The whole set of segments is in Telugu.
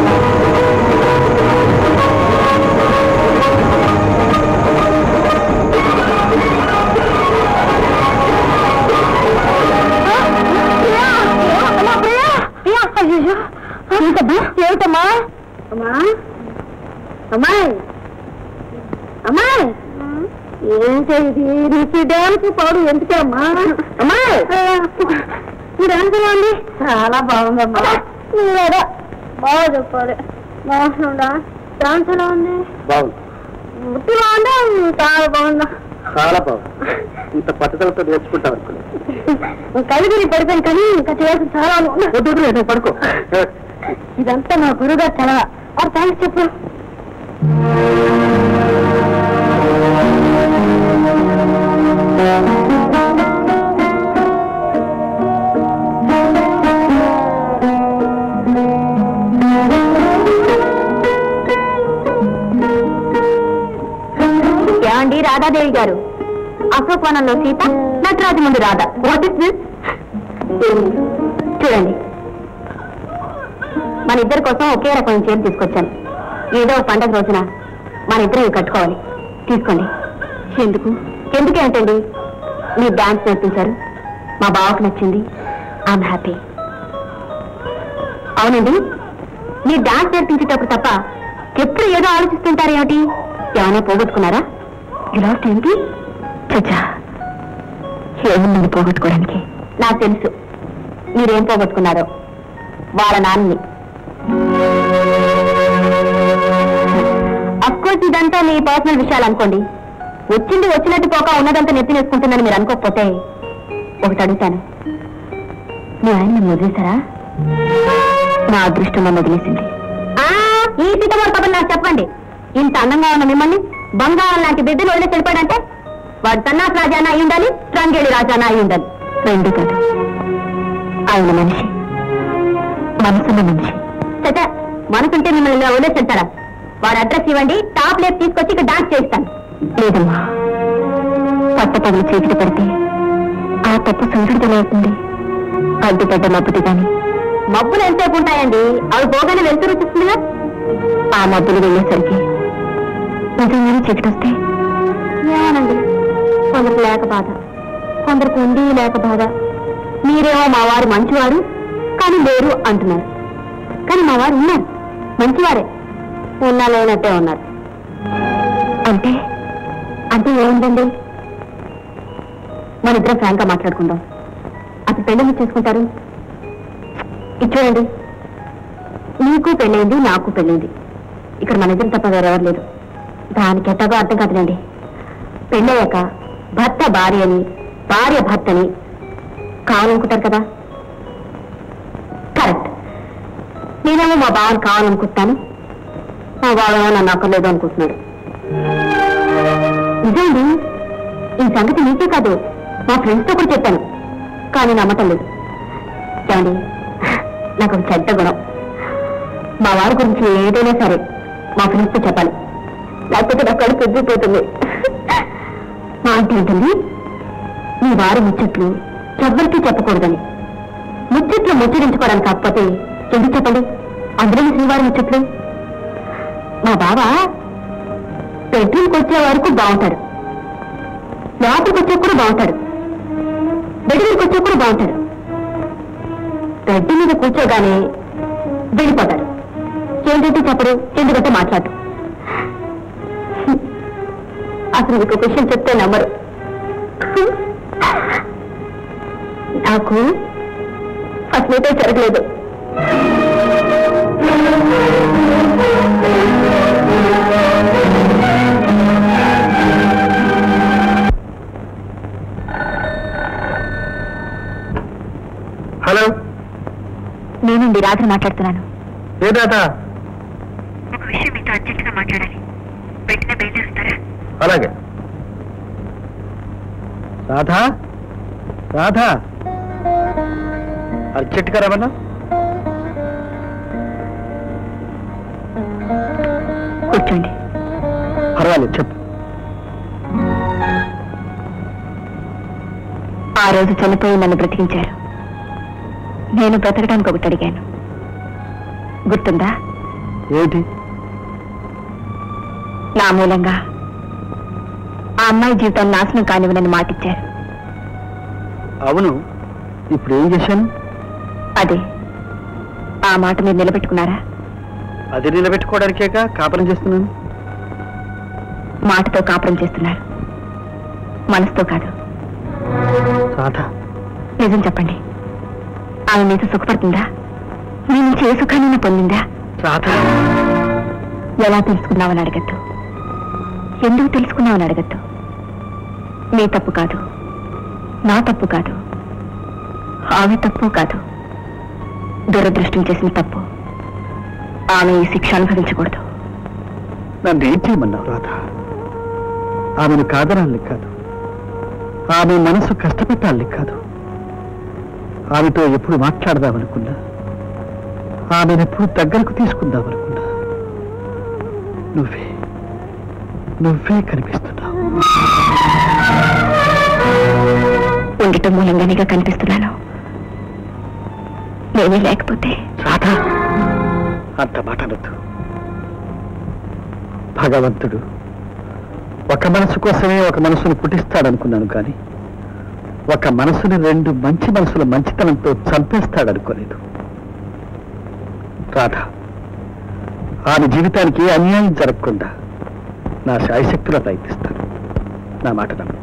ఏమిటమ్మా అమ్మా అమ్మాయి అమ్మాయి ఏంటి ఇది నీకు డ్యాన్స్ పాడు ఎందుకే అమ్మా అమ్మాయి ఈ డ్యాన్స్ ఎలా ఉంది చాలా బాగుందమ్మా లేదా బాగా చెప్పాలి బాగుందా డాన్స్ ఎలా ఉంది బాగుంది ముట్టి బాగుందా చాలా బాగుందా చాలా బాగుంది ఇంత పట్టుదలతో నేర్చుకుంటాం అనుకున్నాను కలిగిరి పడిపోయింది కానీ ఇంకా చేయాల్సి చాలా ఉంది. వద్దు వద్దు, నువ్వు పడుకో ఇదంతా మా గురుగారు చలవ ఆ థ్యాంక్స్ చెప్పు ఏమండి రాధాదేవి గారు అశోకవనంలో సీత నటరాజు ముందు రాధ వాట్ ఇస్ దిస్ చూడండి మన ఇద్దరి కోసం ఒకే రకమైన చీర తీసుకొచ్చాను ఏదో ఒక పండగ రోజున మన ఇద్దరం ఇవి కట్టుకోవాలి తీసుకోండి ఎందుకు ఎందుకేంటండి మీరు డాన్స్ నేర్పించారు మా బావకు నచ్చింది ఐఎమ్ హ్యాపీ అవునండి మీరు డాన్స్ నేర్పించేటప్పుడు తప్ప ఎప్పుడు ఏదో ఆలోచిస్తుంటారు ఏమిటి ఏమైనా పోగొట్టుకున్నారా ఇలా ఏంటి చచ్చా ఏముందని పోగొట్టుకోవడానికి నాకు తెలుసు మీరేం పోగొట్టుకున్నారో వాళ్ళ నాన్నని అఫ్కోర్స్ ఇదంతా మీ పర్సనల్ విషయాలు అనుకోండి వచ్చింది వచ్చినట్టు పోక ఉన్నదంతా నెత్తి నేసుకుంటుందని మీరు అనుకోకపోతే ఒకటి అడుగుతాను మీ ఆయన నన్ను వదిలేశారా నా అదృష్టం నన్ను వదిలేసింది ఈ సీతమ్మ కబుర్లు నాకు చెప్పండి ఇంత అందంగా ఉన్న మిమ్మల్ని బంగారం లాంటి బిడ్డలు వదిలేసి వెళ్ళిపోయాడంటే వాడు సన్నాస్ రాజానా అయి ఉండాలి రంగేళి రాజానా అయి ఉండాలి రెండు కాదు ఆయన మనిషి మనసున్న మనిషి చట మనసుంటే మిమ్మల్ని ఇలా వదిలేసి వెళ్తారా వాడు అడ్రస్ ఇవ్వండి టాప్ లేపు తీసుకొచ్చి ఇక్కడ డాన్స్ చేస్తాను లేదమ్మా పట్ట పనులు చీకటి పడితే ఆ తప్పు సూర్యుడితో అవుతుంది అడ్డుపడ్డ మబ్బుది కానీ మబ్బులు ఎంతసేపు ఉంటాయండి అవి పోగానే వెళ్తూ చూస్తుందిగా ఆ మబ్బులు వెళ్ళేసరికి నిజంగానే చీకటి వస్తే ఏమోనండి కొందరికి లేక బాధ కొందరికి ఉంది లేక బాధ మీరేమో మా వారు మంచివారు కానీ లేరు అంటున్నారు కానీ మా వారు ఉన్నారు మంచివారే ఉన్నా లేనట్టే ఉన్నారు అంటే అంటే ఏముందండి మన ఇద్దరం ఫ్రాంక్ గా మాట్లాడుకుందాం అసలు పెళ్ళి చేసుకుంటారు ఇది చూడండి నీకు పెళ్ళైంది నాకు పెళ్ళైంది ఇక్కడ మన ఇద్దరు తప్ప వేరెవరు లేదు దానికి ఎట్టగో అర్థం కాదులేండి పెళ్ళయ్యాక భర్త భార్య అని భార్య భర్తని కావాలనుకుంటారు కదా కరెక్ట్ నేనేమో మా బావని కావాలనుకుంటాను మా బావేమో నన్ను అక్కర్లేదు అనుకుంటున్నాడు నిజండి ఈ సంగతి నీకే కాదు మా ఫ్రెండ్స్ తో కూడా చెప్పాను కానీ నమ్మటం లేదు ఏమండి నాకు ఒక చెడ్డ గుణం మా వారి గురించి ఏదైనా సరే మా ఫ్రెండ్స్ తో చెప్పాలి లేకపోతే నా కడుపు పెద్దపోతుంది మా ఆంటీ ఉంటుంది మీ వారి ముచ్చట్లు ఎవ్వరికీ చెప్పకూడదని ముచ్చట్లు ముచ్చరించుకోవడానికి కాకపోతే ఎందుకు చెప్పండి అందులో మీ శ్రీవారి ముచ్చట్లు మా బావ బెడ్రూమ్కి వచ్చే వరకు బాగుంటాడు లోపలికి వచ్చే కూడా బాగుంటాడు బెడ్ మీదకి వచ్చే కూడా బాగుంటాడు బెడ్ మీద కూర్చోగానే వెళ్ళిపోతాడు ఏంటంటే చెప్పడు ఎందుకంటే మాట్లాడు అసలు మీకు ఒక విషయం చెప్తే నమ్మరు నాకు అసలైతే జరగలేదు హలో నేనండి రాత్రి మాట్లాడుతున్నాను ఏ దాత ఒక విషయం మీతో అర్జెంటుగా మాట్లాడాలి వెంటనే బయలుదేరుతారా అలాగే రాధా రాధా అర్జెంట్గా రమన్నా కూర్చోండి పర్వాలేదు చెప్పు ఆ రోజు చనిపోయి నన్ను బ్రతికించారు నేను బ్రతకడానికి ఒకటి అడిగాను గుర్తుందా ఏమిటి నా మూలంగా ఆ అమ్మాయి జీవితం నాశనం కానివ్వనని మాటిచ్చారు అవును ఇప్పుడు ఏం చేశాను అదే ఆ మాట మీరు నిలబెట్టుకున్నారా అది నిలబెట్టుకోవడానికేగా కాపురం చేస్తున్నాను మాటతో కాపురం చేస్తున్నారు మనసుతో కాదు రాధా నిజం చెప్పండి ఆమె మీతో సుఖపడుతుందా మీ నుంచి ఏ సుఖాన్ని పొందిందా రాధా ఎలా తెలుసుకున్నావని అడగద్దు ఎందుకు తెలుసుకున్నావని అడగద్దు మీ తప్పు కాదు నా తప్పు కాదు ఆమె తప్పు కాదు దురదృష్టం చేసిన తప్పు ఆమె ఈ శిక్ష అనుభవించకూడదు నన్ను ఏం చేయమన్నావు రాధా ఆమెను కాదనాలి కాదు ఆమె మనసు కష్టపెట్టాలి కాదు ఆమెతో ఎప్పుడు మాట్లాడదామనుకున్నా ఆమెను ఎప్పుడు దగ్గరకు తీసుకుందామనుకున్నా నువ్వే నువ్వే కనిపిస్తున్నావు ఉండటం మూలంగానేగా కనిపిస్తున్నాను నేనే లేకపోతే రాధా అంత మాట అనొద్దు భగవంతుడు ఒక మనసు కోసమే ఒక మనసును పుట్టిస్తాడనుకున్నాను కానీ ఒక మనసుని రెండు మంచి మనసుల మంచితనంతో చంపేస్తాడనుకోలేదు రాధా ఆమె జీవితానికి అన్యాయం జరగకుండా నా శాయశక్తులా ప్రయత్నిస్తాను నా మాట నమ్ము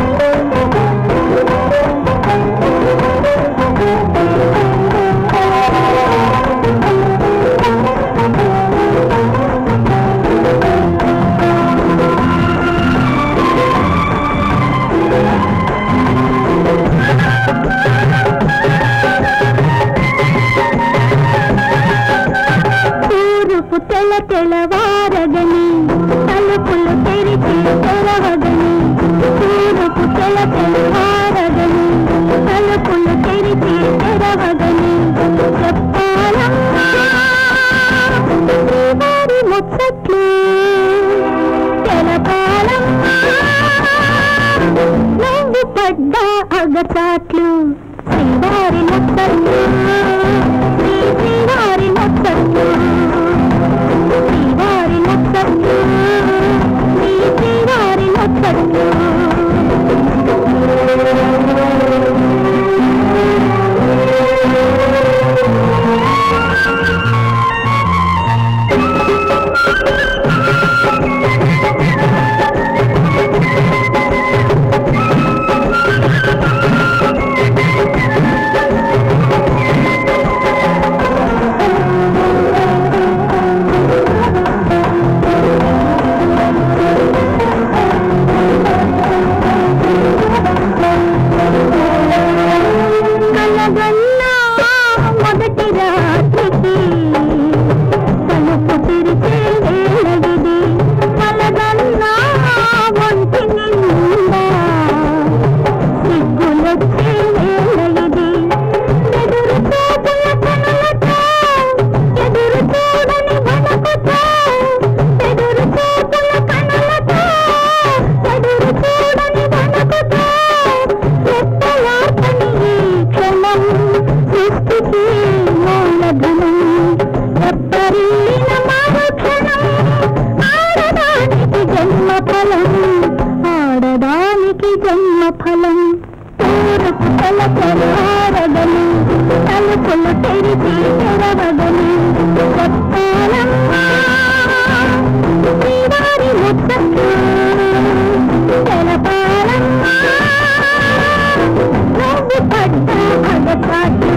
తూరుపు తెల తెలవారగని తలుపులు తెరిచి తెరవగని తూరుపు తెల తెలవారగని తలుపులు తెరిచి తెరవగని చెప్పాలమ్మా వారి ముచ్చట్లు తెలపాలమ్మా నువ్వు పడ్డ అగచాట్లు శ్రీవారి ముచ్చట్లు శ్రీ శ్రీవారి ముచ్చట్లు శ్రీవారి ముచ్చట్లు శ్రీ శ్రీవారి ముచ్చట్లు కలగన్నా మొదటి రాత్రికి తలుపు తెరిచే వేళగిది కలగన్నా ఒంటి నిండా సిగ్గులొచ్చే వేళగిది ఎదురు చూపుల కనులతో ఎదురు చూడని వణకుతో ఎదురు చూపుల కనులతో ఎదురు చూడని వణకుతో ఎత్తలార్పని ఈ క్షణం సృష్టికి మూలధనం ఎప్పరీన మరుక్షణం ఆడదానికి జన్మ ఫలం ఆడదానికి జన్మ ఫలం తూరుపు తల తెరవగని తలుపులు తెరిచి తెరవగని చెప్పాలమ్మా శ్రీవారి ముచ్చట్లు తెలపాలమ్మా నువ్వు పడ్డ అగచాట్లు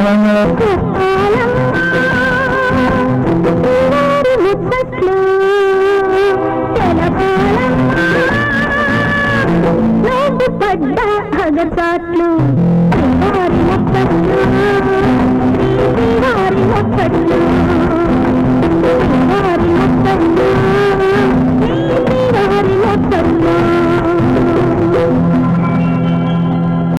ముచ్చట్లు నోటు పడ్డ అగసాట్లు శ్రీవారి ముచ్చట్లు శ్రీవారి ముచ్చట్లు శ్రీవారి ముచ్చట్లు శ్రీవారి ముచ్చట్లు